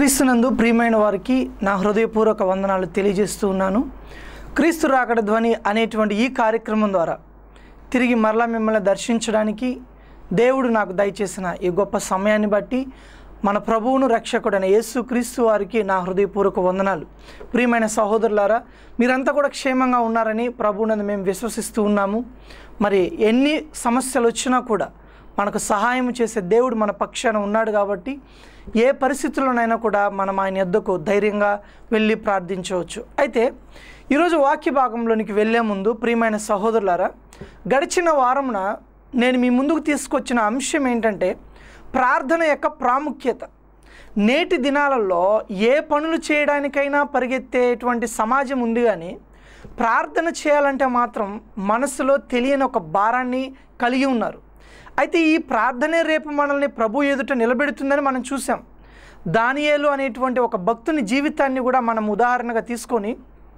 క్రీస్తునందు ప్రియమైన వారికి నా హృదయపూర్వక వందనాలు తెలియజేస్తూ ఉన్నాను క్రీస్తు రాకడ ధ్వని అనేటువంటి ఈ కార్యక్రమం ద్వారా తిరిగి మరలా మిమ్మల్ని దర్శించడానికి దేవుడు నాకు దయచేసిన ఈ గొప్ప సమయాన్ని బట్టి మన ప్రభువును రక్షకుడైన యేసు క్రీస్తు వారికి నా హృదయపూర్వక వందనాలు ప్రియమైన సహోదరులారా మీరంతా కూడా క్షేమంగా ఉన్నారని ప్రభువునందు మేము విశ్వసిస్తూ ఉన్నాము మరి ఎన్ని సమస్యలు వచ్చినా కూడా మనకు సహాయం చేసే దేవుడు మన పక్షాన ఉన్నాడు కాబట్టి ఏ పరిస్థితుల్లోనైనా కూడా మనం ఆయన యొద్దకు ధైర్యంగా వెళ్ళి ప్రార్థించవచ్చు అయితే ఈరోజు వాక్య భాగంలోనికి వెళ్ళే ముందు ప్రియమైన సహోదరులారా గడిచిన వారమున నేను మీ ముందుకు తీసుకొచ్చిన అంశం ఏంటంటే ప్రార్థన యొక్క ప్రాముఖ్యత నేటి దినాలలో ఏ పనులు చేయడానికైనా పరిగెత్తేటువంటి సమాజం ఉంది కానీ ప్రార్థన చేయాలంటే మాత్రం మనసులో తెలియని ఒక భారాన్ని కలిగి ఉన్నారు అయితే ఈ ప్రార్థనే రేపు మనల్ని ప్రభు ఎదుట నిలబెడుతుందని మనం చూసాం దానియేలు అనేటువంటి ఒక భక్తుని జీవితాన్ని కూడా మనం ఉదాహరణగా తీసుకొని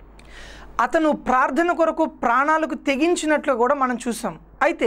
అతను ప్రార్థన కొరకు ప్రాణాలకు తెగించినట్లు కూడా మనం చూసాం అయితే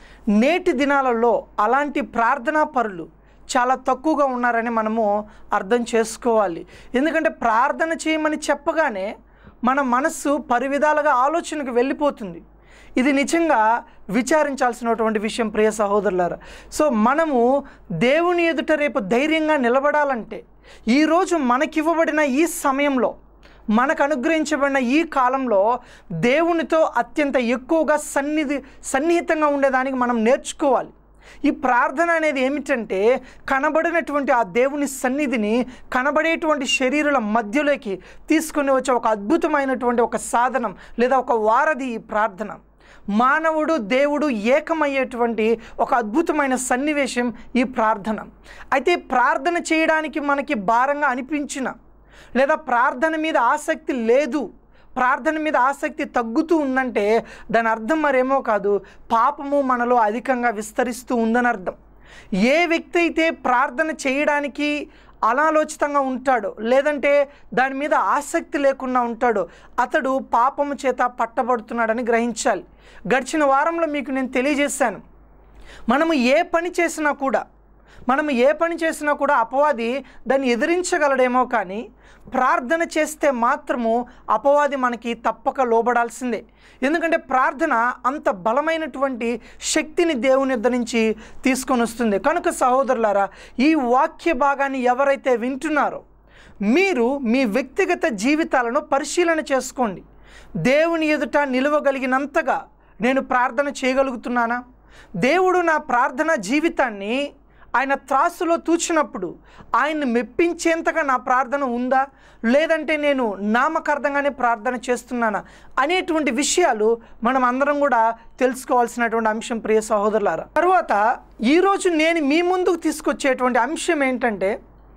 నేటి దినాలలో అలాంటి ప్రార్థనా పరులు చాలా తక్కువగా ఉన్నారని మనము అర్థం చేసుకోవాలి ఎందుకంటే ప్రార్థన చేయమని చెప్పగానే మన మనస్సు పరివిధాలుగా ఆలోచనకు వెళ్ళిపోతుంది ఇది నిజంగా విచారించాల్సినటువంటి విషయం ప్రియ సహోదరులారా సో మనము దేవుని ఎదుట రేపు ధైర్యంగా నిలబడాలంటే ఈరోజు మనకివ్వబడిన ఈ సమయంలో మనకు అనుగ్రహించబడిన ఈ కాలంలో దేవునితో అత్యంత ఎక్కువగా సన్నిధి సన్నిహితంగా ఉండేదానికి మనం నేర్చుకోవాలి ఈ ప్రార్థన అనేది ఏమిటంటే కనబడినటువంటి ఆ దేవుని సన్నిధిని కనబడేటువంటి శరీరాల మధ్యలోకి తీసుకుని వచ్చే ఒక అద్భుతమైనటువంటి ఒక సాధనం లేదా ఒక వారధి ఈ ప్రార్థన మానవుడు దేవుడు ఏకమయ్యేటువంటి ఒక అద్భుతమైన సన్నివేశం ఈ ప్రార్థన అయితే ప్రార్థన చేయడానికి మనకి భారంగా అనిపించిన లేదా ప్రార్థన మీద ఆసక్తి లేదు ప్రార్థన మీద ఆసక్తి తగ్గుతూ ఉందంటే దాని అర్థం మరేమో కాదు పాపము మనలో అధికంగా విస్తరిస్తూ ఉందని అర్థం ఏ వ్యక్తి అయితే ప్రార్థన చేయడానికి అనాలోచితంగా ఉంటాడో లేదంటే దాని మీద ఆసక్తి లేకుండా ఉంటాడో అతడు పాపము చేత పట్టబడుతున్నాడని గ్రహించాలి గడిచిన వారంలో మీకు నేను తెలియజేశాను మనము ఏ పని చేసినా కూడా మనము ఏ పని చేసినా కూడా అపవాది దాన్ని ఎదిరించగలడేమో కానీ ప్రార్థన చేస్తే మాత్రము అపవాది మనకి తప్పక లోబడాల్సిందే ఎందుకంటే ప్రార్థన అంత బలమైనటువంటి శక్తిని దేవుని యొద్ద నుంచి తీసుకొని వస్తుంది కనుక సహోదరులారా ఈ వాక్య భాగాన్ని ఎవరైతే వింటున్నారో మీరు మీ వ్యక్తిగత జీవితాలను పరిశీలన చేసుకోండి దేవుని ఎదుట నిలవగలిగినంతగా నేను ప్రార్థన చేయగలుగుతున్నానా దేవుడు నా ప్రార్థన జీవితాన్ని ఆయన త్రాసులో తూచినప్పుడు ఆయన్ని మెప్పించేంతగా నా ప్రార్థన ఉందా లేదంటే నేను నామకార్థంగానే ప్రార్థన చేస్తున్నానా అనేటువంటి విషయాలు మనం అందరం కూడా తెలుసుకోవాల్సినటువంటి అంశం ప్రియ సహోదరులారా తర్వాత ఈరోజు నేను మీ ముందుకు తీసుకొచ్చేటువంటి అంశం ఏంటంటే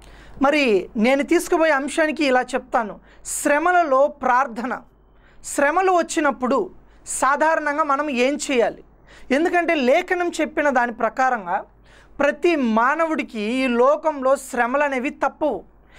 మరి నేను తీసుకుపోయే అంశానికి ఇలా చెప్తాను శ్రమలలో ప్రార్థన శ్రమలు వచ్చినప్పుడు సాధారణంగా మనం ఏం చేయాలి ఎందుకంటే లేఖనం చెప్పిన దాని ప్రకారంగా ప్రతి మానవుడికి ఈ లోకంలో శ్రమలు అనేవి తప్పవు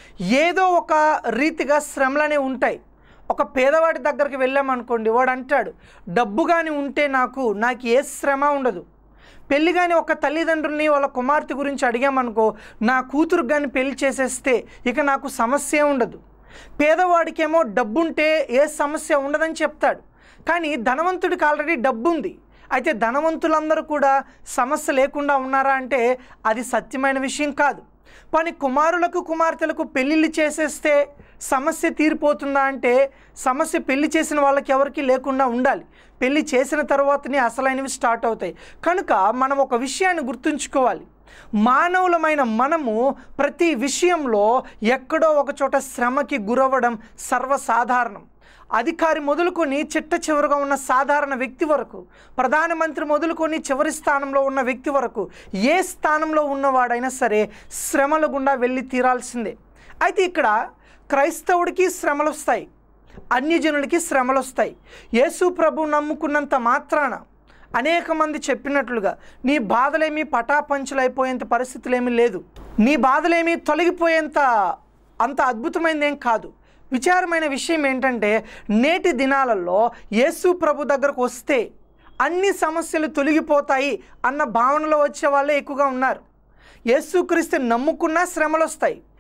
ఏదో ఒక రీతిగా శ్రమలు అనేవి ఉంటాయి ఒక పేదవాడి దగ్గరికి వెళ్ళామనుకోండి వాడు అంటాడు డబ్బు కానీ ఉంటే నాకు నాకు ఏ శ్రమ ఉండదు పెళ్ళి కానీ ఒక తల్లిదండ్రుల్ని వాళ్ళ కుమార్తె గురించి అడిగామనుకో నా కూతురు కానీ పెళ్లి చేసేస్తే ఇక నాకు సమస్య ఉండదు పేదవాడికేమో డబ్బుంటే ఏ సమస్య ఉండదని చెప్తాడు కానీ ధనవంతుడికి ఆల్రెడీ డబ్బు ఉంది అయితే ధనవంతులందరూ కూడా సమస్య లేకుండా ఉన్నారా అంటే అది సత్యమైన విషయం కాదు పని కుమారులకు కుమార్తెలకు పెళ్ళిళ్ళు చేసేస్తే సమస్య తీరిపోతుందా అంటే సమస్య పెళ్లి చేసిన వాళ్ళకి ఎవరికి లేకుండా ఉండాలి పెళ్లి చేసిన తర్వాతనే అసలైనవి స్టార్ట్ అవుతాయి కనుక మనం ఒక విషయాన్ని గుర్తుంచుకోవాలి మానవులమైన మనము ప్రతి విషయంలో ఎక్కడో ఒక చోట శ్రమకి గురవ్వడం సర్వసాధారణం అధికారి మొదలుకొని చిట్ట చివరిగా ఉన్న సాధారణ వ్యక్తి వరకు ప్రధానమంత్రి మొదలుకొని చివరి స్థానంలో ఉన్న వ్యక్తి వరకు ఏ స్థానంలో ఉన్నవాడైనా సరే శ్రమల గుండా వెళ్ళి తీరాల్సిందే అయితే ఇక్కడ క్రైస్తవుడికి శ్రమలు వస్తాయి అన్యజనులకి శ్రమలు వస్తాయి యేసు ప్రభు నమ్ముకున్నంత మాత్రాన అనేక మంది చెప్పినట్లుగా నీ బాధలేమీ పటాపంచులైపోయేంత పరిస్థితులేమీ లేదు నీ బాధలేమీ తొలగిపోయేంత అంత అద్భుతమైనది ఏం కాదు విచారమైన విషయం ఏంటంటే నేటి దినాలలో యేసు ప్రభు దగ్గరకు వస్తే అన్ని సమస్యలు తొలగిపోతాయి అన్న భావనలో వచ్చే వాళ్ళే ఎక్కువగా ఉన్నారు యేసుక్రీస్తు నమ్ముకున్నా శ్రమలు వస్తాయి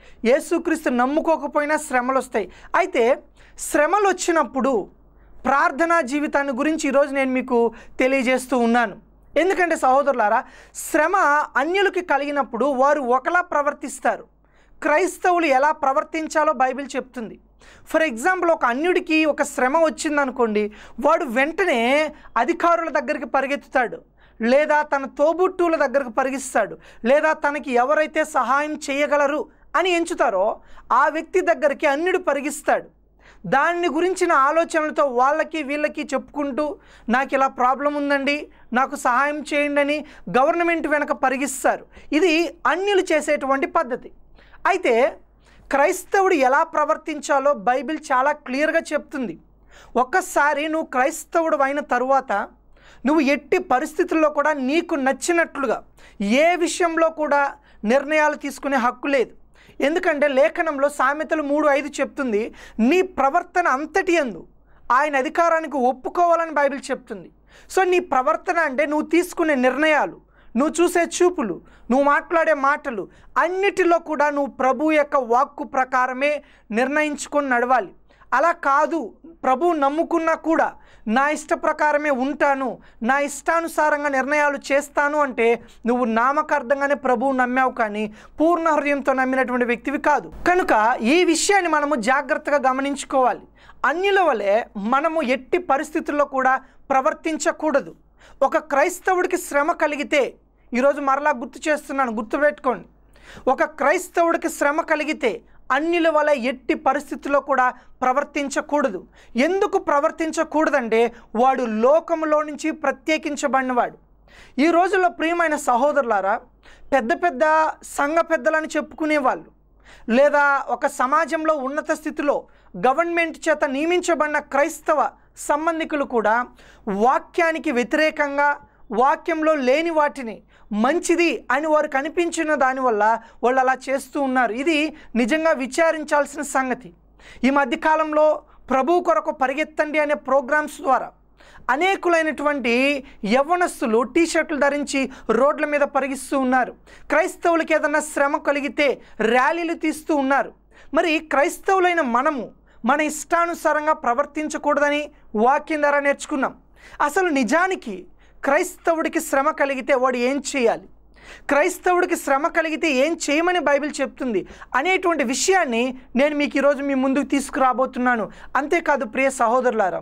యేసుక్రీస్తు నమ్ముకోకపోయినా శ్రమలు వస్తాయి అయితే శ్రమలు వచ్చినప్పుడు ప్రార్థనా జీవితాన్ని గురించి ఈరోజు నేను మీకు తెలియజేస్తూ ఉన్నాను ఎందుకంటే సహోదరులారా శ్రమ అన్యులకి కలిగినప్పుడు వారు ఒకలా ప్రవర్తిస్తారు క్రైస్తవులు ఎలా ప్రవర్తించాలో బైబిల్ చెప్తుంది ఫర్ ఎగ్జాంపుల్ ఒక అన్యుడికి ఒక శ్రమ వచ్చిందనుకోండి వాడు వెంటనే అధికారుల దగ్గరికి పరిగెత్తుతాడు లేదా తన తోబుట్టువుల దగ్గరకు పరిగిస్తాడు లేదా తనకి ఎవరైతే సహాయం చేయగలరు అని ఎంచుతారో ఆ వ్యక్తి దగ్గరికి అన్యుడు పరిగిస్తాడు దాన్ని గురించిన ఆలోచనలతో వాళ్ళకి వీళ్ళకి చెప్పుకుంటూ నాకు ఇలా ప్రాబ్లం ఉందండి నాకు సహాయం చేయండి అని గవర్నమెంట్ వెనక పరిగిస్తారు ఇది అన్యులు చేసేటువంటి పద్ధతి అయితే క్రైస్తవుడు ఎలా ప్రవర్తించాలో బైబిల్ చాలా క్లియర్గా చెప్తుంది ఒక్కసారి నువ్వు క్రైస్తవుడు అయిన తరువాత నువ్వు ఎట్టి పరిస్థితుల్లో కూడా నీకు నచ్చినట్లుగా ఏ విషయంలో కూడా నిర్ణయాలు తీసుకునే హక్కు లేదు ఎందుకంటే లేఖనంలో సామెతలు మూడు ఐదు చెప్తుంది నీ ప్రవర్తన అంతటి ఎందు ఆయన అధికారానికి ఒప్పుకోవాలని బైబిల్ చెప్తుంది సో నీ ప్రవర్తన అంటే నువ్వు తీసుకునే నిర్ణయాలు నువ్వు చూసే చూపులు నువ్వు మాట్లాడే మాటలు అన్నిటిలో కూడా నువ్వు ప్రభు యొక్క వాక్కు ప్రకారమే నిర్ణయించుకొని నడవాలి అలా కాదు ప్రభు నమ్ముకున్నా కూడా నా ఇష్ట ప్రకారమే ఉంటాను నా ఇష్టానుసారంగా నిర్ణయాలు చేస్తాను అంటే నువ్వు నామకార్థంగానే ప్రభువు నమ్మావు కానీ పూర్ణ హృదయంతో నమ్మినటువంటి వ్యక్తివి కాదు కనుక ఈ విషయాన్ని మనము జాగ్రత్తగా గమనించుకోవాలి అన్యుల వలె మనము ఎట్టి పరిస్థితుల్లో కూడా ప్రవర్తించకూడదు ఒక క్రైస్తవుడికి శ్రమ కలిగితే ఈరోజు మరలా గుర్తు చేస్తున్నాను గుర్తుపెట్టుకోండి ఒక క్రైస్తవుడికి శ్రమ కలిగితే అన్యుల వల్ల ఎట్టి పరిస్థితుల్లో కూడా ప్రవర్తించకూడదు ఎందుకు ప్రవర్తించకూడదంటే వాడు లోకంలో నుంచి ప్రత్యేకించబడినవాడు ఈ రోజుల్లో ప్రియమైన సహోదరులారా పెద్ద పెద్ద సంఘ పెద్దలని చెప్పుకునేవాళ్ళు లేదా ఒక సమాజంలో ఉన్నత స్థితిలో గవర్నమెంట్ చేత నియమించబడిన క్రైస్తవ సంబంధికులు కూడా వాక్యానికి వ్యతిరేకంగా వాక్యంలో లేని వాటిని మంచిది అని వారు కనిపించిన దానివల్ల వాళ్ళు అలా చేస్తూ ఉన్నారు ఇది నిజంగా విచారించాల్సిన సంగతి ఈ మధ్యకాలంలో ప్రభు కొరకు పరిగెత్తండి అనే ప్రోగ్రామ్స్ ద్వారా అనేకులైనటువంటి యవ్వనస్తులు టీ షర్ట్లు ధరించి రోడ్ల మీద పరిగిస్తూ ఉన్నారు క్రైస్తవులకి ఏదన్నా శ్రమ కలిగితే ర్యాలీలు తీస్తూ ఉన్నారు మరి క్రైస్తవులైన మనము మన ఇష్టానుసారంగా ప్రవర్తించకూడదని వాక్యం ద్వారా నేర్చుకున్నాం అసలు నిజానికి క్రైస్తవుడికి శ్రమ కలిగితే వాడు ఏం చేయాలి క్రైస్తవుడికి శ్రమ కలిగితే ఏం చేయమని బైబిల్ చెప్తుంది అనేటువంటి విషయాన్ని నేను మీకు ఈరోజు మీ ముందుకు తీసుకురాబోతున్నాను అంతేకాదు ప్రియ సహోదరులారా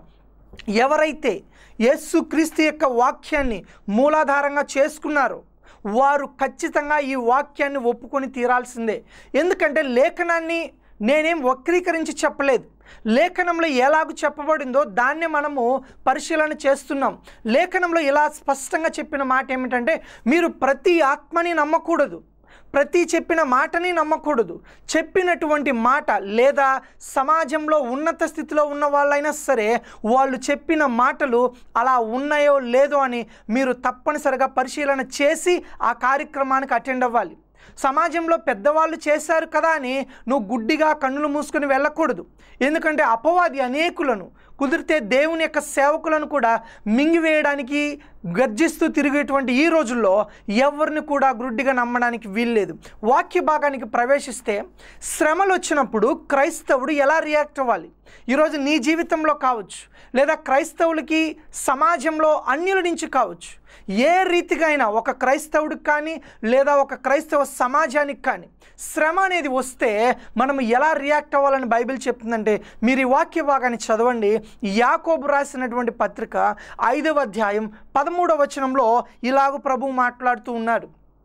ఎవరైతే యేసుక్రీస్తు యొక్క వాక్యాన్ని మూలాధారంగా చేసుకున్నారో వారు ఖచ్చితంగా ఈ వాక్యాన్ని ఒప్పుకొని తీరాల్సిందే ఎందుకంటే లేఖనాన్ని నేనేం వక్రీకరించి చెప్పలేదు లేఖనంలో ఎలాగూ చెప్పబడిందో దాన్ని మనము పరిశీలన చేస్తున్నాం లేఖనంలో ఇలా స్పష్టంగా చెప్పిన మాట ఏమిటంటే మీరు ప్రతి ఆత్మని నమ్మకూడదు ప్రతి చెప్పిన మాటని నమ్మకూడదు చెప్పినటువంటి మాట లేదా సమాజంలో ఉన్నత స్థితిలో ఉన్న వాళ్ళైనా సరే వాళ్ళు చెప్పిన మాటలు అలా ఉన్నాయో లేదో అని మీరు తప్పనిసరిగా పరిశీలన చేసి ఆ కార్యక్రమానికి అటెండ్ అవ్వాలి సమాజంలో పెద్దవాళ్ళు చేశారు కదా అని నువ్వు గుడ్డిగా కన్నులు మూసుకొని వెళ్ళకూడదు ఎందుకంటే అపవాది అనేకులను కుదిరితే దేవుని యొక్క సేవకులను కూడా మింగివేయడానికి గర్జిస్తూ తిరిగేటువంటి ఈ రోజుల్లో ఎవరిని కూడా గుడ్డిగా నమ్మడానికి వీల్లేదు వాక్య భాగానికి ప్రవేశిస్తే శ్రమలు వచ్చినప్పుడు క్రైస్తవుడు ఎలా రియాక్ట్ అవ్వాలి ఈరోజు నీ జీవితంలో కావచ్చు లేదా క్రైస్తవులకి సమాజంలో అన్యుల నుంచి కావచ్చు ఏ రీతిగా అయినా ఒక క్రైస్తవుడికి కానీ లేదా ఒక క్రైస్తవ సమాజానికి కానీ శ్రమ అనేది వస్తే మనం ఎలా రియాక్ట్ అవ్వాలని బైబిల్ చెప్తుందంటే మీరు ఈ వాక్య భాగాన్ని చదవండి యాకోబు రాసినటువంటి పత్రిక ఐదవ అధ్యాయం పదమూడవ వచనంలో ఇలాగ ప్రభు మాట్లాడుతూ ఉన్నాడు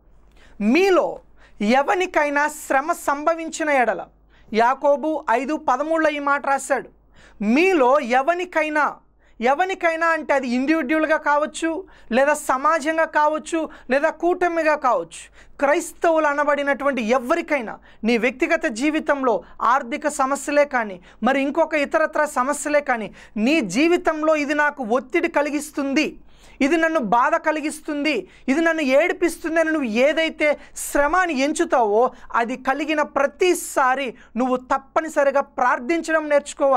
మీలో ఎవనికైనా శ్రమ సంభవించిన ఎడల యాకోబు ఐదు పదమూడులో ఈ మాట రాశాడు మీలో ఎవనికైనా ఎవనికైనా అంటే అది ఇండివిజువల్గా కావచ్చు లేదా సమాజంగా కావచ్చు లేదా కూటమిగా కావచ్చు క్రైస్తవులు అనబడినటువంటి ఎవరికైనా నీ వ్యక్తిగత జీవితంలో ఆర్థిక సమస్యలే కానీ మరి ఇంకొక ఇతరత్ర సమస్యలే కానీ నీ జీవితంలో ఇది నాకు ఒత్తిడి కలిగిస్తుంది ఇది నన్ను బాధ కలిగిస్తుంది ఇది నన్ను ఏడిపిస్తుంది అని నువ్వు ఏదైతే శ్రమాన్ని ఎంచుతావో అది కలిగిన ప్రతిసారి నువ్వు తప్పనిసరిగా ప్రార్థించడం నేర్చుకోవాలి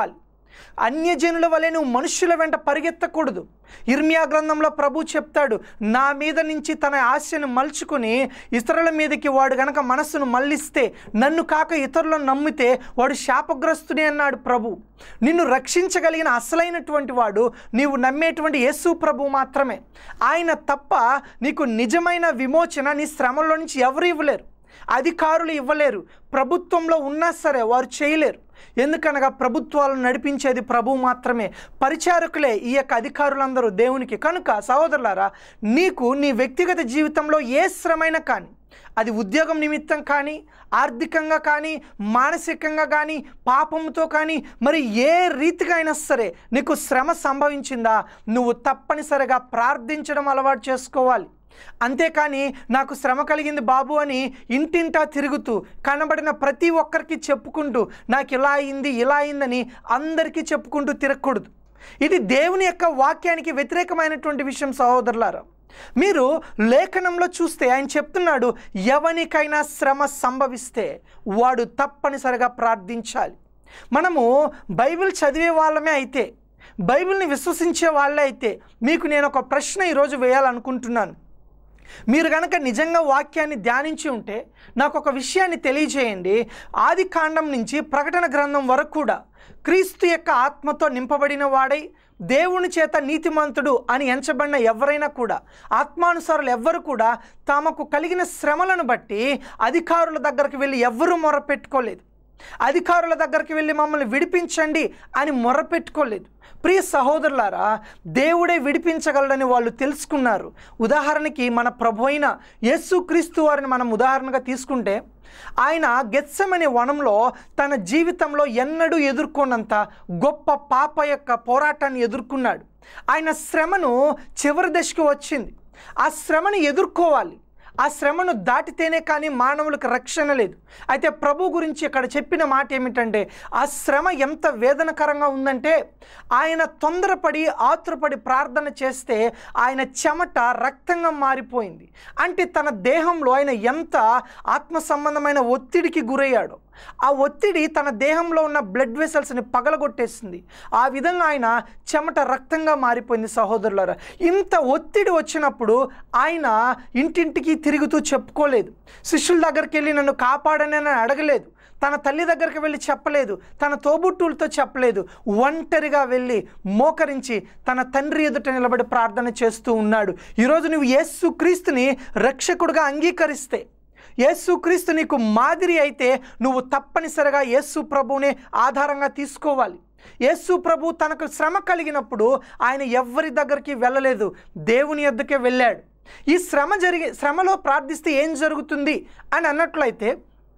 అన్యజనుల వలె నువ్వు మనుషుల వెంట పరిగెత్తకూడదు ఇర్మియా గ్రంథంలో ప్రభు చెప్తాడు నా మీద నుంచి తన ఆశను మలుచుకుని ఇతరుల మీదకి వాడు గనక మనస్సును మళ్ళిస్తే నన్ను కాక ఇతరులను నమ్మితే వాడు శాపగ్రస్తుడే అన్నాడు ప్రభు నిన్ను రక్షించగలిగిన అసలైనటువంటి వాడు నీవు నమ్మేటువంటి యేసు ప్రభు మాత్రమే ఆయన తప్ప నీకు నిజమైన విమోచన నీ శ్రమలో నుంచి ఎవరు ఇవ్వలేరు అధికారులు ఇవ్వలేరు ప్రభుత్వంలో ఉన్నా సరే వారు చేయలేరు ఎందుకనగా ప్రభుత్వాలను నడిపించేది ప్రభు మాత్రమే పరిచారకులే ఈ యొక్క అధికారులందరూ దేవునికి కనుక సహోదరులారా నీకు నీ వ్యక్తిగత జీవితంలో ఏ శ్రమైనా కానీ అది ఉద్యోగం నిమిత్తం కానీ ఆర్థికంగా కానీ మానసికంగా కానీ పాపంతో కానీ మరి ఏ రీతిగా అయినా సరే నీకు శ్రమ సంభవించిందా నువ్వు తప్పనిసరిగా ప్రార్థించడం అలవాటు చేసుకోవాలి అంతేకాని నాకు శ్రమ కలిగింది బాబు అని ఇంటింటా తిరుగుతూ కనబడిన ప్రతి ఒక్కరికి చెప్పుకుంటూ నాకు ఇలా అయింది ఇలా అయిందని అందరికీ చెప్పుకుంటూ తిరగకూడదు ఇది దేవుని యొక్క వాక్యానికి వ్యతిరేకమైనటువంటి విషయం సహోదరులారా మీరు లేఖనంలో చూస్తే ఆయన చెప్తున్నాడు ఎవనికైనా శ్రమ సంభవిస్తే వాడు తప్పనిసరిగా ప్రార్థించాలి మనము బైబిల్ చదివే వాళ్ళమే అయితే బైబిల్ని విశ్వసించే వాళ్ళే అయితే మీకు నేను ఒక ప్రశ్న ఈరోజు వేయాలనుకుంటున్నాను మీరు కనుక నిజంగా వాక్యాన్ని ధ్యానించి ఉంటే నాకు ఒక విషయాన్ని తెలియజేయండి ఆది కాండం నుంచి ప్రకటన గ్రంథం వరకు కూడా క్రీస్తు యొక్క ఆత్మతో నింపబడిన వాడై దేవుని చేత నీతిమంతుడు అని ఎంచబడిన ఎవరైనా కూడా ఆత్మానుసారులు ఎవ్వరు కూడా తమకు కలిగిన శ్రమలను బట్టి అధికారుల దగ్గరికి వెళ్ళి ఎవ్వరూ మొరపెట్టుకోలేదు అధికారుల దగ్గరికి వెళ్ళి మమ్మల్ని విడిపించండి అని మొరపెట్టుకోలేదు ప్రియ సహోదరులారా దేవుడే విడిపించగలడని వాళ్ళు తెలుసుకున్నారు ఉదాహరణకి మన ప్రభు అయిన యేసుక్రీస్తు వారిని మనం ఉదాహరణగా తీసుకుంటే ఆయన గెత్సమనే వనంలో తన జీవితంలో ఎన్నడూ ఎదుర్కొన్నంత గొప్ప పాప యొక్క పోరాటాన్ని ఎదుర్కొన్నాడు ఆయన శ్రమను చివరి దశకు వచ్చింది ఆ శ్రమను ఎదుర్కోవాలి ఆ శ్రమను దాటితేనే కానీ మానవులకు రక్షణ లేదు అయితే ప్రభు గురించి ఇక్కడ చెప్పిన మాట ఏమిటంటే ఆ శ్రమ ఎంత వేదనకరంగా ఉందంటే ఆయన తొందరపడి ఆతురపడి ప్రార్థన చేస్తే ఆయన చెమట రక్తంగా మారిపోయింది అంటే తన దేహంలో ఆయన ఎంత ఆత్మ సంబంధమైన ఒత్తిడికి గురయ్యాడో ఆ ఒత్తిడి తన దేహంలో ఉన్న బ్లడ్ వెసల్స్ని పగలగొట్టేసింది ఆ విధంగా ఆయన చెమట రక్తంగా మారిపోయింది సహోదరులారా ఇంత ఒత్తిడి వచ్చినప్పుడు ఆయన ఇంటింటికి తిరుగుతూ చెప్పుకోలేదు శిష్యుల దగ్గరికి వెళ్ళి నన్ను కాపాడని అని అడగలేదు తన తల్లి దగ్గరికి వెళ్ళి చెప్పలేదు తన తోబుట్టులతో చెప్పలేదు ఒంటరిగా వెళ్ళి మోకరించి తన తండ్రి ఎదుట నిలబడి ప్రార్థన చేస్తూ ఉన్నాడు ఈరోజు నువ్వు యేసు క్రీస్తుని రక్షకుడుగా అంగీకరిస్తే యేసు క్రీస్తు నీకు మాదిరి అయితే నువ్వు తప్పనిసరిగా యేసు ప్రభువునే ఆధారంగా తీసుకోవాలి యేసు ప్రభు తనకు శ్రమ కలిగినప్పుడు ఆయన ఎవ్వరి దగ్గరికి వెళ్ళలేదు దేవుని యొద్దకే వెళ్ళాడు ఈ శ్రమ జరిగి శ్రమలో ప్రార్థిస్తే ఏం జరుగుతుంది అని అన్నట్లయితే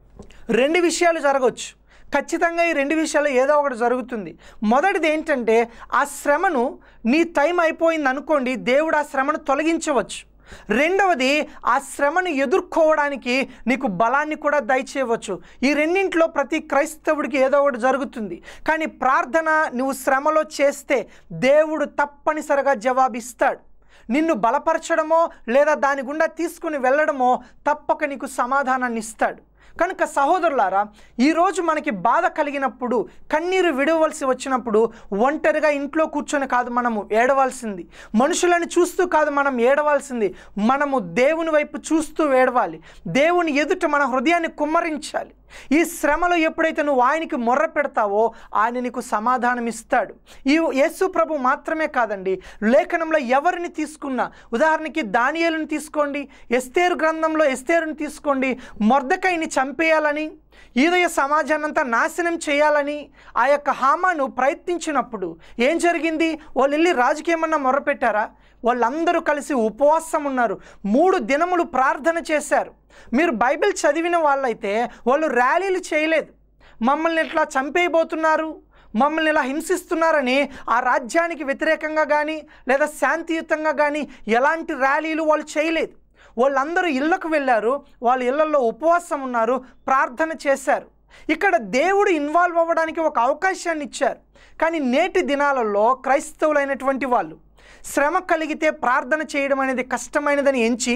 రెండు విషయాలు జరగవచ్చు ఖచ్చితంగా ఈ రెండు విషయాలు ఏదో ఒకటి జరుగుతుంది మొదటిది ఏంటంటే ఆ శ్రమను నీ టైం అయిపోయింది అనుకోండి దేవుడు ఆ శ్రమను తొలగించవచ్చు రెండవది ఆ శ్రమను ఎదుర్కోవడానికి నీకు బలాన్ని కూడా దయచేయవచ్చు ఈ రెండింటిలో ప్రతి క్రైస్తవుడికి ఏదో ఒకటి జరుగుతుంది కానీ ప్రార్థన నువ్వు శ్రమలో చేస్తే దేవుడు తప్పనిసరిగా జవాబిస్తాడు నిన్ను బలపరచడమో లేదా దాని గుండా తీసుకుని వెళ్ళడమో తప్పక నీకు సమాధానాన్ని ఇస్తాడు కనుక సహోదరులారా ఈరోజు మనకి బాధ కలిగినప్పుడు కన్నీరు విడవలసి వచ్చినప్పుడు ఒంటరిగా ఇంట్లో కూర్చొని కాదు మనము ఏడవలసింది మనుషులను చూస్తూ కాదు మనం ఏడవలసింది మనము దేవుని వైపు చూస్తూ ఏడవాలి దేవుని ఎదుట మన హృదయాన్ని కుమ్మరించాలి ఈ శ్రమలో ఎప్పుడైతే నువ్వు ఆయనకి మొర్ర పెడతావో ఆయన నీకు సమాధానం ఇస్తాడు ఈ యేసు ప్రభు మాత్రమే కాదండి లేఖనంలో ఎవరిని తీసుకున్నా ఉదాహరణకి దానియేలుని తీసుకోండి ఎస్తేరు గ్రంథంలో ఎస్తేరుని తీసుకోండి మొర్దకైని చంపేయాలని ఈదయ సమాజాన్నంతా నాశనం చేయాలని ఆ యొక్క హామాను ప్రయత్నించినప్పుడు ఏం జరిగింది వాళ్ళు వెళ్ళి రాజకీయమన్నా మొరపెట్టారా వాళ్ళందరూ కలిసి ఉపవాసం ఉన్నారు మూడు దినములు ప్రార్థన చేశారు మీరు బైబిల్ చదివిన వాళ్ళైతే వాళ్ళు ర్యాలీలు చేయలేదు మమ్మల్ని ఇట్లా చంపేయబోతున్నారు మమ్మల్ని ఇలా హింసిస్తున్నారని ఆ రాజ్యానికి వ్యతిరేకంగా కానీ లేదా శాంతియుతంగా కానీ ఎలాంటి ర్యాలీలు వాళ్ళు చేయలేదు వాళ్ళందరూ ఇళ్ళకు వెళ్ళారు వాళ్ళ ఇళ్లలో ఉపవాసం ఉన్నారు ప్రార్థన చేశారు ఇక్కడ దేవుడు ఇన్వాల్వ్ అవ్వడానికి ఒక అవకాశాన్ని ఇచ్చారు కానీ నేటి దినాలలో క్రైస్తవులైనటువంటి వాళ్ళు శ్రమ కలిగితే ప్రార్థన చేయడం అనేది కష్టమైనదని ఎంచి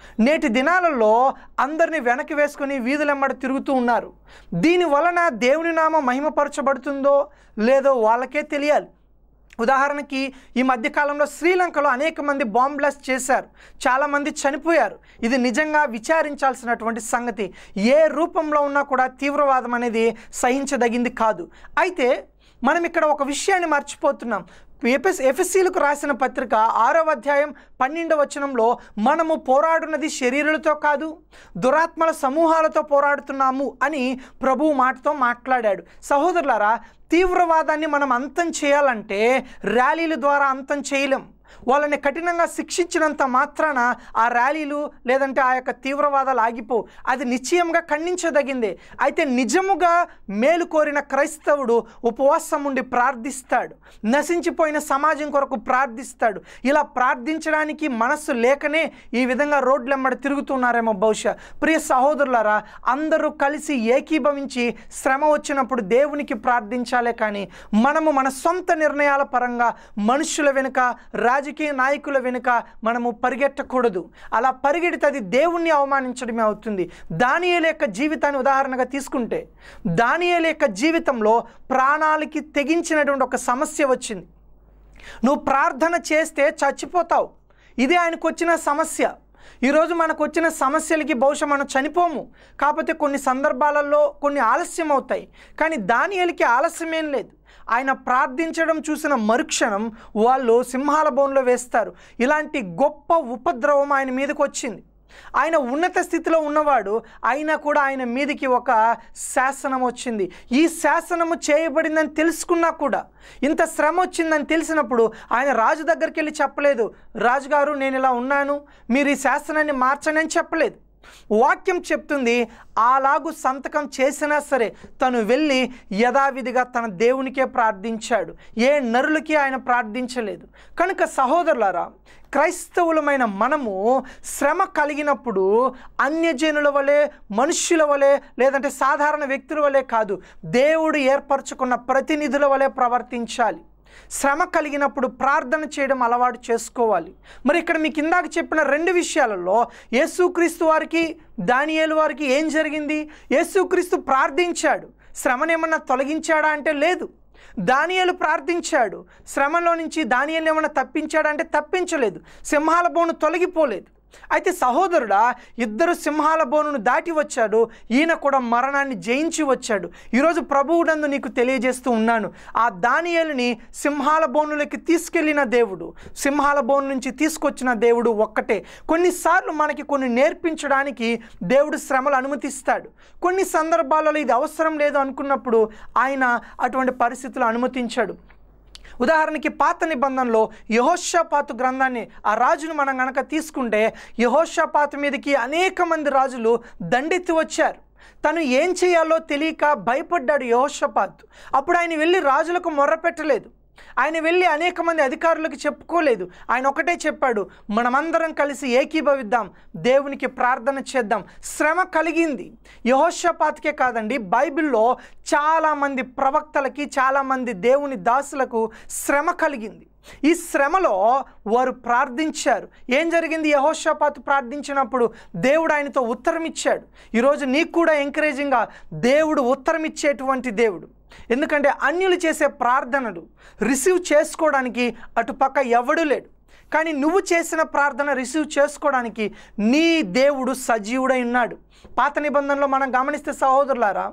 నేటి దినాలలో అందరిని వెనక్కి వేసుకొని వీధులెమ్మడి తిరుగుతూ ఉన్నారు దీని వలన దేవుని నామం మహిమపరచబడుతుందో లేదో వాళ్ళకే తెలియాలి ఉదాహరణకి ఈ మధ్యకాలంలో శ్రీలంకలో అనేక మంది బాంబ్ బ్లాస్ట్ చేశారు చాలామంది చనిపోయారు ఇది నిజంగా విచారించాల్సినటువంటి సంగతి ఏ రూపంలో ఉన్నా కూడా తీవ్రవాదం అనేది సహించదగింది కాదు అయితే మనం ఇక్కడ ఒక విషయాన్ని మర్చిపోతున్నాం ఎఫెస్ ఎఫ్ఎస్సీలకు రాసిన పత్రిక ఆరవ అధ్యాయం పన్నెండవ వచనంలో మనము పోరాడున్నది శరీరులతో కాదు దురాత్మల సమూహాలతో పోరాడుతున్నాము అని ప్రభువు మాటతో మాట్లాడాడు సహోదరులారా తీవ్రవాదాన్ని మనం అంతం చేయాలంటే ర్యాలీల ద్వారా అంతం చేయలేం వాళ్ళని కఠినంగా శిక్షించినంత మాత్రాన ఆ ర్యాలీలు లేదంటే ఆ యొక్క తీవ్రవాదాలు ఆగిపో అది నిశ్చయంగా ఖండించదగిందే అయితే నిజముగా మేలు కోరిన క్రైస్తవుడు ఉపవాసం ఉండి ప్రార్థిస్తాడు నశించిపోయిన సమాజం కొరకు ప్రార్థిస్తాడు ఇలా ప్రార్థించడానికి మనస్సు లేకనే ఈ విధంగా రోడ్లెమ్మడి తిరుగుతున్నారేమో బహుశా ప్రియ సహోదరులారా అందరూ కలిసి ఏకీభవించి శ్రమ వచ్చినప్పుడు దేవునికి ప్రార్థించాలే కానీ మనము మన సొంత నిర్ణయాల పరంగా మనుషుల వెనుక రాజకీయ నాయకుల వెనుక మనము పరిగెట్టకూడదు అలా పరిగెడితే అది దేవుణ్ణి అవమానించడమే అవుతుంది దానియేలు యొక్క జీవితాన్ని ఉదాహరణగా తీసుకుంటే దానియేలు యొక్క జీవితంలో ప్రాణాలకి తెగించినటువంటి ఒక సమస్య వచ్చింది నువ్వు ప్రార్థన చేస్తే చచ్చిపోతావు ఇదే ఆయనకు వచ్చిన సమస్య ఈరోజు మనకు వచ్చిన సమస్యలకి బహుశా మనం చనిపోము కాకపోతే కొన్ని సందర్భాలలో కొన్ని ఆలస్యం అవుతాయి కానీ దానియలకి ఆలస్యమేం లేదు ఆయన ప్రార్థించడం చూసిన మరుక్షణం వాళ్ళు సింహాల బోన్లో వేస్తారు ఇలాంటి గొప్ప ఉపద్రవం ఆయన మీదకి వచ్చింది ఆయన ఉన్నత స్థితిలో ఉన్నవాడు అయినా కూడా ఆయన మీదికి ఒక శాసనం వచ్చింది ఈ శాసనము చేయబడిందని తెలుసుకున్నా కూడా ఇంత శ్రమ వచ్చిందని తెలిసినప్పుడు ఆయన రాజు దగ్గరికి వెళ్ళి చెప్పలేదు రాజుగారు నేను ఇలా ఉన్నాను మీరు ఈ శాసనాన్ని మార్చండి అని చెప్పలేదు వాక్యం చెప్తుంది అలాగు సంతకం చేసినా సరే తను వెళ్ళి యథావిధిగా తన దేవునికే ప్రార్థించాడు ఏ నరులకి ఆయన ప్రార్థించలేదు కనుక సహోదరులారా క్రైస్తవులమైన మనము శ్రమ కలిగినప్పుడు అన్యజనుల వలె మనుష్యుల వలె లేదంటే సాధారణ వ్యక్తుల వలె కాదు దేవుడు ఏర్పరచుకున్న ప్రతినిధుల వలె ప్రవర్తించాలి శ్రమ కలిగినప్పుడు ప్రార్థన చేయడం అలవాటు చేసుకోవాలి మరి ఇక్కడ మీకు ఇందాక చెప్పిన రెండు విషయాలలో యేసుక్రీస్తు వారికి దానియేలు వారికి ఏం జరిగింది యేసుక్రీస్తు ప్రార్థించాడు శ్రమనేమన్నా తొలగించాడా అంటే లేదు దానియేలు ప్రార్థించాడు శ్రమలో నుంచి దానియేలు ఏమైనా తప్పించాడా అంటే తప్పించలేదు సింహాల బోను తొలగిపోలేదు అయితే సహోదరుడా ఇద్దరు సింహాల బోనును దాటి వచ్చాడు ఈయన కూడా మరణాన్ని జయించి వచ్చాడు ఈరోజు ప్రభువునందు నీకు తెలియజేస్తూ ఉన్నాను ఆ దానియేలుని సింహాల బోనులకి తీసుకెళ్ళిన దేవుడు సింహాల బోను నుంచి తీసుకొచ్చిన దేవుడు ఒక్కటే కొన్నిసార్లు మనకి కొన్ని నేర్పించడానికి దేవుడు శ్రమలు అనుమతిస్తాడు కొన్ని సందర్భాలలో ఇది అవసరం లేదు అనుకున్నప్పుడు ఆయన అటువంటి పరిస్థితులు అనుమతించాడు ఉదాహరణకి పాత నిబంధనలో యహోషాపాతు గ్రంథాన్ని ఆ రాజును మనం గనక తీసుకుంటే యహోషాపాతు మీదకి అనేక మంది రాజులు దండెత్తి వచ్చారు తను ఏం చేయాలో తెలియక భయపడ్డాడు యహోషపాత్ అప్పుడు ఆయన వెళ్ళి రాజులకు మొర్రపెట్టలేదు ఆయన వెళ్ళి అనేక మంది అధికారులకు చెప్పుకోలేదు ఆయన ఒకటే చెప్పాడు మనమందరం కలిసి ఏకీభవిద్దాం దేవునికి ప్రార్థన చేద్దాం శ్రమ కలిగింది యహోషపాత్కే కాదండి బైబిల్లో చాలామంది ప్రవక్తలకి చాలామంది దేవుని దాసులకు శ్రమ కలిగింది ఈ శ్రమలో వారు ప్రార్థించారు ఏం జరిగింది యహోషపాతు ప్రార్థించినప్పుడు దేవుడు ఆయనతో ఉత్తరం ఇచ్చాడు ఈరోజు నీకు కూడా ఎంకరేజింగ్గా దేవుడు ఉత్తరం ఇచ్చేటువంటి దేవుడు ఎందుకంటే అన్యులు చేసే ప్రార్థనలు రిసీవ్ చేసుకోవడానికి అటుపక్క ఎవడు లేడు కానీ నువ్వు చేసిన ప్రార్థన రిసీవ్ చేసుకోవడానికి నీ దేవుడు సజీవుడై ఉన్నాడు పాత నిబంధనలో మనం గమనిస్తే సహోదరులారా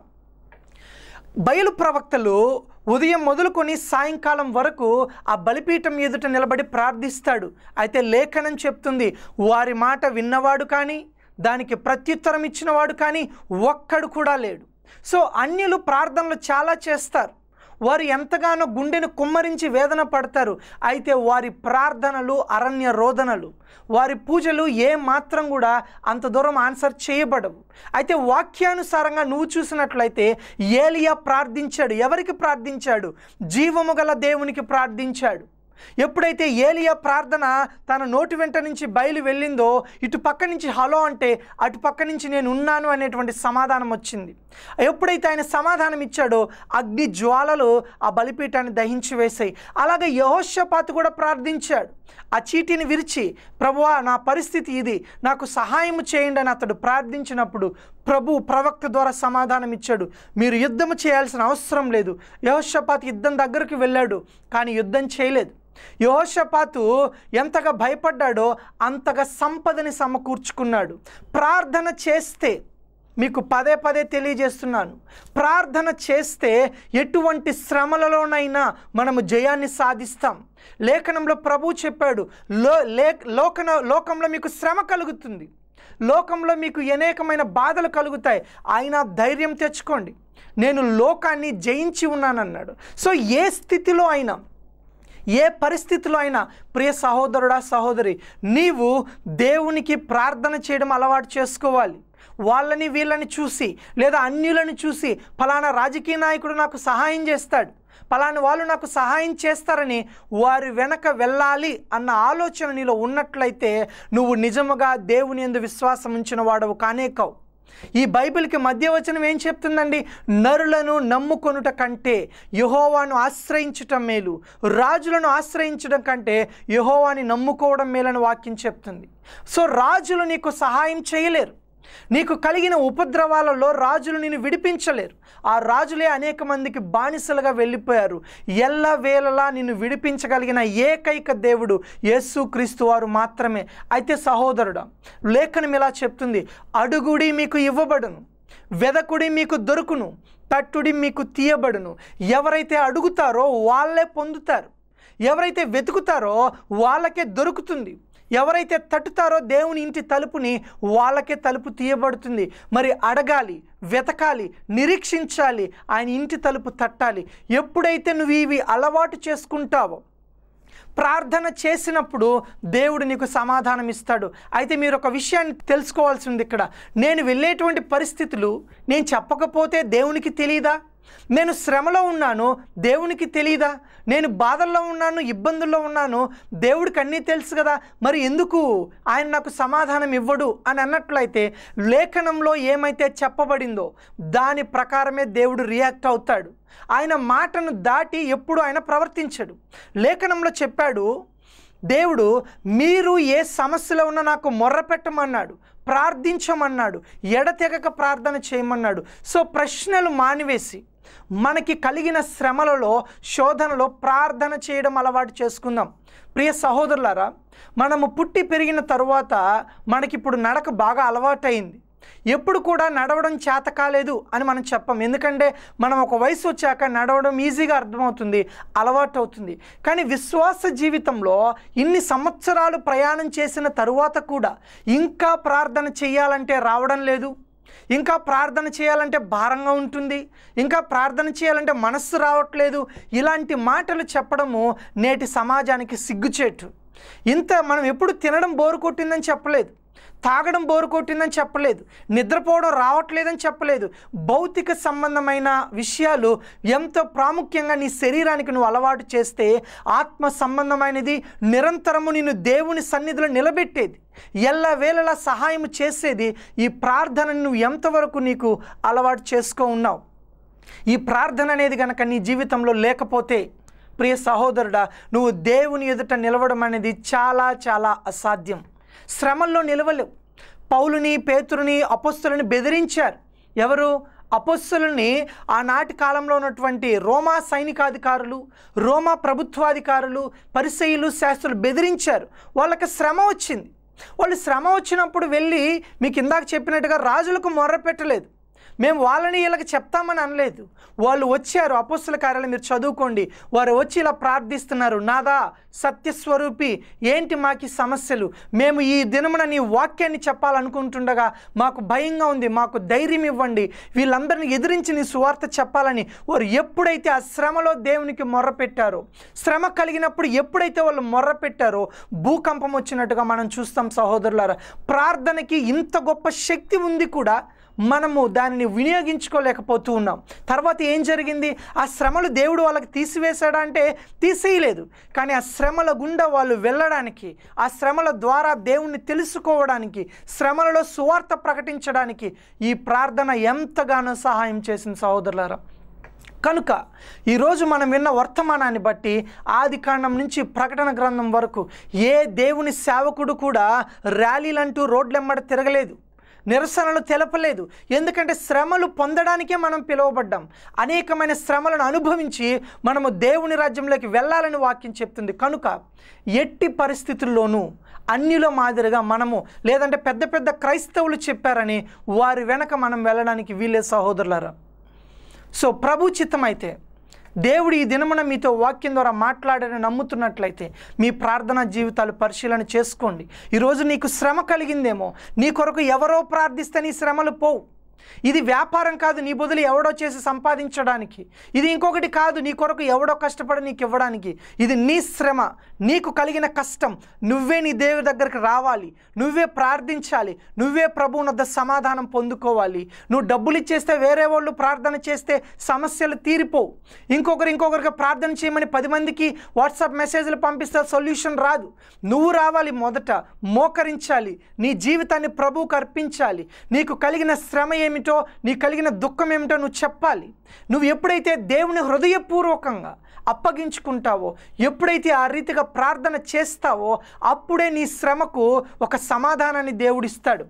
బయలు ప్రవక్తలు ఉదయం మొదలుకొని సాయంకాలం వరకు ఆ బలిపీఠం ఎదుట నిలబడి ప్రార్థిస్తాడు అయితే లేఖనం చెప్తుంది వారి మాట విన్నవాడు కానీ దానికి ప్రత్యుత్తరం ఇచ్చినవాడు కానీ ఒక్కడు కూడా లేడు సో అన్యులు ప్రార్థనలు చాలా చేస్తారు వారు ఎంతగానో గుండెను కుమ్మరించి వేదన పడతారు అయితే వారి ప్రార్థనలు అరణ్య రోదనలు వారి పూజలు ఏ మాత్రం కూడా అంత దూరం ఆన్సర్ చేయబడవు అయితే వాక్యానుసారంగా నువ్వు చూసినట్లయితే ఏలియా ప్రార్థించాడు ఎవరికి ప్రార్థించాడు జీవము గల దేవునికి ప్రార్థించాడు ఎప్పుడైతే ఏలియా ప్రార్థన తన నోటి వెంట నుంచి బయలు వెళ్ళిందో ఇటు పక్క నుంచి హలో అంటే అటు పక్క నుంచి నేను ఉన్నాను అనేటువంటి సమాధానం వచ్చింది ఎప్పుడైతే ఆయన సమాధానం ఇచ్చాడో అగ్ని జ్వాలలు ఆ బలిపీఠాన్ని దహించి వేశాయి అలాగే యహోషపాతు కూడా ప్రార్థించాడు ఆ చీటీని విరిచి ప్రభువా నా పరిస్థితి ఇది నాకు సహాయం చేయండి అని అతడు ప్రార్థించినప్పుడు ప్రభు ప్రవక్త ద్వారా సమాధానం ఇచ్చాడు మీరు యుద్ధము చేయాల్సిన అవసరం లేదు యహోషపాత్ యుద్ధం దగ్గరికి వెళ్ళాడు కానీ యుద్ధం చేయలేదు యహోషపాతు ఎంతగా భయపడ్డాడో అంతగా సంపదని సమకూర్చుకున్నాడు ప్రార్థన చేస్తే మీకు పదే పదే తెలియజేస్తున్నాను ప్రార్థన చేస్తే ఎటువంటి శ్రమలలోనైనా మనము జయాన్ని సాధిస్తాం లేఖనంలో ప్రభు చెప్పాడు లో లే లోకన లోకంలో మీకు శ్రమ కలుగుతుంది లోకంలో మీకు అనేకమైన బాధలు కలుగుతాయి అయినా ధైర్యం తెచ్చుకోండి నేను లోకాన్ని జయించి ఉన్నానన్నాడు సో ఏ స్థితిలో అయినా ఏ పరిస్థితిలో అయినా ప్రియ సహోదరుడా సహోదరి నీవు దేవునికి ప్రార్థన చేయడం అలవాటు చేసుకోవాలి వాళ్ళని వీళ్ళని చూసి లేదా అన్యులను చూసి ఫలానా రాజకీయ నాయకుడు నాకు సహాయం చేస్తాడు ఫలాని వాళ్ళు నాకు సహాయం చేస్తారని వారి వెనక వెళ్ళాలి అన్న ఆలోచన నీలో ఉన్నట్లయితే నువ్వు నిజముగా దేవుని ఎందు విశ్వాసం ఉంచిన వాడవు కానే కావు ఈ బైబిల్కి మధ్యవచనం ఏం చెప్తుందండి నరులను నమ్ముకొనుట కంటే యహోవాను ఆశ్రయించటం మేలు రాజులను ఆశ్రయించడం కంటే యహోవాని నమ్ముకోవడం మేలని వాక్యం చెప్తుంది సో రాజులు నీకు సహాయం చేయలేరు నీకు కలిగిన ఉపద్రవాలలో రాజులు నిన్ను విడిపించలేరు ఆ రాజులే అనేక మందికి బానిసలుగా వెళ్ళిపోయారు ఎల్ల వేళలా నిన్ను విడిపించగలిగిన ఏకైక దేవుడు యేసు క్రీస్తు వారు మాత్రమే అయితే సహోదరుడా లేఖనం ఇలా చెప్తుంది అడుగుడి మీకు ఇవ్వబడును వెదకుడి మీకు దొరుకును తట్టుడి మీకు తీయబడును ఎవరైతే అడుగుతారో వాళ్ళే పొందుతారు ఎవరైతే వెతుకుతారో వాళ్ళకే దొరుకుతుంది ఎవరైతే తట్టుతారో దేవుని ఇంటి తలుపుని వాళ్ళకే తలుపు తీయబడుతుంది మరి అడగాలి వెతకాలి నిరీక్షించాలి ఆయన ఇంటి తలుపు తట్టాలి ఎప్పుడైతే నువ్వు ఇవి అలవాటు చేసుకుంటావో ప్రార్థన చేసినప్పుడు దేవుడు నీకు సమాధానం ఇస్తాడు అయితే మీరు ఒక విషయాన్ని తెలుసుకోవాల్సింది ఇక్కడ నేను వెళ్ళేటువంటి పరిస్థితులు నేను చెప్పకపోతే దేవునికి తెలియదా నేను శ్రమలో ఉన్నాను దేవునికి తెలియదా నేను బాధల్లో ఉన్నాను ఇబ్బందుల్లో ఉన్నాను దేవుడికి అన్నీ తెలుసు కదా మరి ఎందుకు ఆయన నాకు సమాధానం ఇవ్వడు అని అన్నట్లయితే లేఖనంలో ఏమైతే చెప్పబడిందో దాని ప్రకారమే దేవుడు రియాక్ట్ అవుతాడు ఆయన మాటను దాటి ఎప్పుడు ఆయన ప్రవర్తించడు లేఖనంలో చెప్పాడు దేవుడు మీరు ఏ సమస్యలో ఉన్నా నాకు మొర్ర పెట్టమన్నాడు ప్రార్థించమన్నాడు ఎడతెగక ప్రార్థన చేయమన్నాడు సో ప్రశ్నలు మానివేసి మనకి కలిగిన శ్రమలలో శోధనలో ప్రార్థన చేయడం అలవాటు చేసుకుందాం ప్రియ సహోదరులారా మనము పుట్టి పెరిగిన తరువాత మనకిప్పుడు నడక బాగా అలవాటైంది ఎప్పుడు కూడా నడవడం చేత కాలేదు అని మనం చెప్పం ఎందుకంటే మనం ఒక వయసు వచ్చాక నడవడం ఈజీగా అర్థమవుతుంది అలవాటు అవుతుంది కానీ విశ్వాస జీవితంలో ఇన్ని సంవత్సరాలు ప్రయాణం చేసిన తరువాత కూడా ఇంకా ప్రార్థన చేయాలంటే రావడం లేదు ఇంకా ప్రార్థన చేయాలంటే భారంగా ఉంటుంది ఇంకా ప్రార్థన చేయాలంటే మనస్సు రావట్లేదు ఇలాంటి మాటలు చెప్పడము నేటి సమాజానికి సిగ్గుచేటు ఇంత మనం ఎప్పుడు తినడం బోరు కొట్టిందని చెప్పలేదు తాగడం బోరు కొట్టిందని చెప్పలేదు నిద్రపోవడం రావట్లేదని చెప్పలేదు భౌతిక సంబంధమైన విషయాలు ఎంతో ప్రాముఖ్యంగా నీ శరీరానికి నువ్వు అలవాటు చేస్తే ఆత్మ సంబంధమైనది నిరంతరము నిన్ను దేవుని సన్నిధిలో నిలబెట్టేది ఎల్ల వేళలా సహాయం చేసేది ఈ ప్రార్థనను నువ్వు ఎంతవరకు నీకు అలవాటు చేసుకో ఉన్నావు ఈ ప్రార్థన అనేది కనుక నీ జీవితంలో లేకపోతే ప్రియ సహోదరుడా నువ్వు దేవుని ఎదుట నిలవడం అనేది చాలా చాలా అసాధ్యం శ్రమల్లో నిలవలేవు పౌలుని పేతురుని అపస్తులని బెదిరించారు ఎవరు అపస్సులని ఆనాటి కాలంలో ఉన్నటువంటి రోమా సైనికాధికారులు రోమా ప్రభుత్వాధికారులు పరిసయులు శాస్త్రులు బెదిరించారు వాళ్ళకి శ్రమ వచ్చింది వాళ్ళు శ్రమ వచ్చినప్పుడు వెళ్ళి మీకు ఇందాక చెప్పినట్టుగా రాజులకు మొర్ర పెట్టలేదు మేము వాళ్ళని వీళ్ళకి చెప్తామని అనలేదు వాళ్ళు వచ్చారు అపస్సుల కార్యాలు మీరు చదువుకోండి వారు వచ్చి ఇలా ప్రార్థిస్తున్నారు నాదా సత్యస్వరూపి ఏంటి మాకు ఈ సమస్యలు మేము ఈ దినమున నీ వాక్యాన్ని చెప్పాలనుకుంటుండగా మాకు భయంగా ఉంది మాకు ధైర్యం ఇవ్వండి వీళ్ళందరిని ఎదిరించి నీ సువార్త చెప్పాలని వారు ఎప్పుడైతే ఆ శ్రమలో దేవునికి మొర్ర పెట్టారో శ్రమ కలిగినప్పుడు ఎప్పుడైతే వాళ్ళు మొర్ర పెట్టారో భూకంపం వచ్చినట్టుగా మనం చూస్తాం సహోదరులారా ప్రార్థనకి ఇంత గొప్ప శక్తి ఉంది కూడా మనము దానిని వినియోగించుకోలేకపోతూ ఉన్నాం తర్వాత ఏం జరిగింది ఆ శ్రమలు దేవుడు వాళ్ళకి తీసివేశాడా అంటే తీసేయలేదు కానీ ఆ శ్రమల గుండా వాళ్ళు వెళ్ళడానికి ఆ శ్రమల ద్వారా దేవుణ్ణి తెలుసుకోవడానికి శ్రమలలో సువార్త ప్రకటించడానికి ఈ ప్రార్థన ఎంతగానో సహాయం చేసింది సహోదరులారా కనుక ఈరోజు మనం విన్న వర్తమానాన్ని బట్టి ఆది కాండం నుంచి ప్రకటన గ్రంథం వరకు ఏ దేవుని సేవకుడు కూడా ర్యాలీలంటూ రోడ్లెమ్మడ తిరగలేదు నిరసనలు తెలపలేదు ఎందుకంటే శ్రమలు పొందడానికే మనం పిలువబడ్డాం అనేకమైన శ్రమలను అనుభవించి మనము దేవుని రాజ్యంలోకి వెళ్ళాలని వాక్యం చెప్తుంది కనుక ఎట్టి పరిస్థితుల్లోనూ అన్నిలో మాదిరిగా మనము లేదంటే పెద్ద పెద్ద క్రైస్తవులు చెప్పారని వారి వెనక మనం వెళ్ళడానికి వీలే సహోదరులారా సో ప్రభు చిత్తమైతే దేవుడు ఈ దినమున మీతో వాక్యం ద్వారా మాట్లాడని నమ్ముతున్నట్లయితే మీ ప్రార్థనా జీవితాలు పరిశీలన చేసుకోండి ఈరోజు నీకు శ్రమ కలిగిందేమో నీ కొరకు ఎవరో ప్రార్థిస్తే నీ శ్రమలు పోవు ఇది వ్యాపారం కాదు నీ బదులు ఎవడో చేసి సంపాదించడానికి ఇది ఇంకొకటి కాదు నీ కొరకు ఎవడో కష్టపడి నీకు ఇవ్వడానికి ఇది నీ శ్రమ నీకు కలిగిన కష్టం నువ్వే నీ దేవుడి దగ్గరికి రావాలి నువ్వే ప్రార్థించాలి నువ్వే ప్రభువు వద్ద సమాధానం పొందుకోవాలి నువ్వు డబ్బులు ఇచ్చేస్తే వేరే వాళ్ళు ప్రార్థన చేస్తే సమస్యలు తీరిపోవు ఇంకొకరు ఇంకొకరికి ప్రార్థన చేయమని పది మందికి వాట్సాప్ మెసేజ్లు పంపిస్తే సొల్యూషన్ రాదు నువ్వు రావాలి మొదట మోకరించాలి నీ జీవితాన్ని ప్రభువుకు అర్పించాలి నీకు కలిగిన శ్రమ ఏమిటో నీకు కలిగిన దుఃఖం ఏమిటో నువ్వు చెప్పాలి నువ్వు ఎప్పుడైతే దేవుని హృదయపూర్వకంగా అప్పగించుకుంటావో ఎప్పుడైతే ఆ రీతిగా ప్రార్థన చేస్తావో అప్పుడే నీ శ్రమకు ఒక సమాధానాన్ని దేవుడిస్తాడు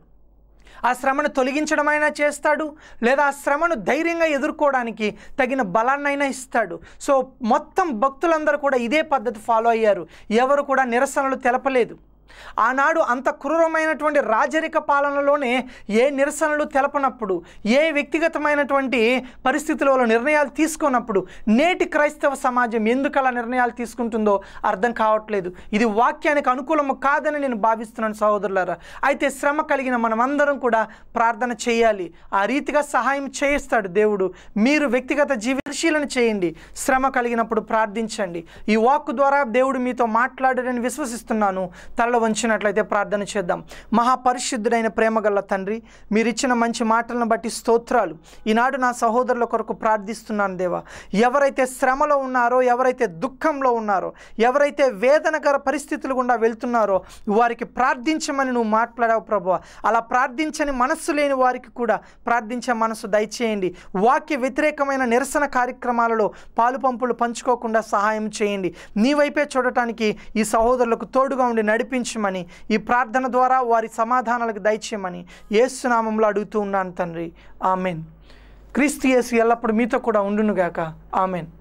ఆ శ్రమను తొలగించడమైనా చేస్తాడు లేదా ఆ శ్రమను ధైర్యంగా ఎదుర్కోవడానికి తగిన బలాన్నైనా ఇస్తాడు సో మొత్తం భక్తులందరూ కూడా ఇదే పద్ధతి ఫాలో అయ్యారు ఎవరు కూడా నిరసనలు తెలపలేదు ఆనాడు అంత క్రూరమైనటువంటి రాజరిక పాలనలోనే ఏ నిరసనలు తెలపనప్పుడు ఏ వ్యక్తిగతమైనటువంటి పరిస్థితులలో నిర్ణయాలు తీసుకున్నప్పుడు నేటి క్రైస్తవ సమాజం ఎందుకు అలా నిర్ణయాలు తీసుకుంటుందో అర్థం కావట్లేదు ఇది వాక్యానికి అనుకూలము కాదని నేను భావిస్తున్నాను సహోదరులారా అయితే శ్రమ కలిగిన మనమందరం కూడా ప్రార్థన చేయాలి ఆ రీతిగా సహాయం చేయిస్తాడు దేవుడు మీరు వ్యక్తిగత జీవి పరిశీలన చేయండి శ్రమ కలిగినప్పుడు ప్రార్థించండి ఈ వాక్ ద్వారా దేవుడు మీతో మాట్లాడాడని విశ్వసిస్తున్నాను తలలో వంచినట్లయితే ప్రార్థన చేద్దాం మహాపరిశుద్ధుడైన ప్రేమగల్ల తండ్రి మీరు ఇచ్చిన మంచి మాటలను బట్టి స్తోత్రాలు ఈనాడు నా సహోదరుల కొరకు ప్రార్థిస్తున్నాను దేవా ఎవరైతే శ్రమలో ఉన్నారో ఎవరైతే దుఃఖంలో ఉన్నారో ఎవరైతే వేదనకర పరిస్థితులు గుండా వెళ్తున్నారో వారికి ప్రార్థించమని నువ్వు మాట్లాడావు ప్రభు అలా ప్రార్థించని మనస్సు లేని వారికి కూడా ప్రార్థించే మనసు దయచేయండి వాక్య వ్యతిరేకమైన నిరసన కార్యక్రమాలలో పాలు పంపులు పంచుకోకుండా సహాయం చేయండి నీ వైపే చూడటానికి ఈ సహోదరులకు తోడుగా ఉండి నడిపించమని ఈ ప్రార్థన ద్వారా వారి సమాధానాలకు దయచేయమని ఏసునామంలో అడుగుతూ ఉన్నాను తండ్రి ఆమెన్ క్రీస్తు యేసు ఎల్లప్పుడూ మీతో కూడా ఉండునుగాక ఆమెన్